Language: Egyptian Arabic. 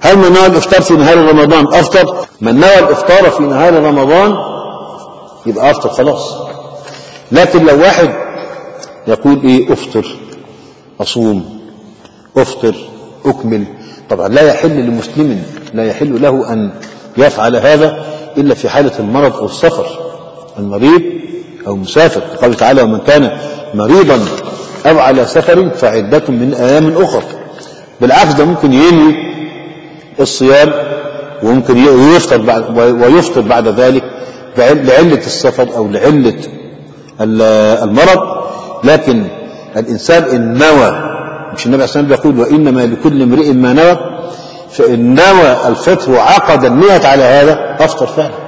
هل من نوى الإفطار في نهار رمضان أفطر من نوى الإفطار في نهار رمضان يبقى أفطر خلاص لكن لو واحد يقول إيه أفطر أصوم أفطر أكمل طبعا لا يحل لمسلم لا يحل له أن يفعل هذا إلا في حالة المرض أو السفر المريض أو مسافر قال تعالى ومن كان مريضا أو على سفر فعدة من أيام أخر بالعكس ده ممكن ينوي الصيام وممكن يفطر بعد ويفطر بعد ذلك لعلة السفر أو لعلة المرض لكن الإنسان إن نوى مش النبي عليه الصلاة والسلام يقول وإنما لكل امرئ ما نوى فإن نوى الفطر وعقد النية على هذا أفطر فعلا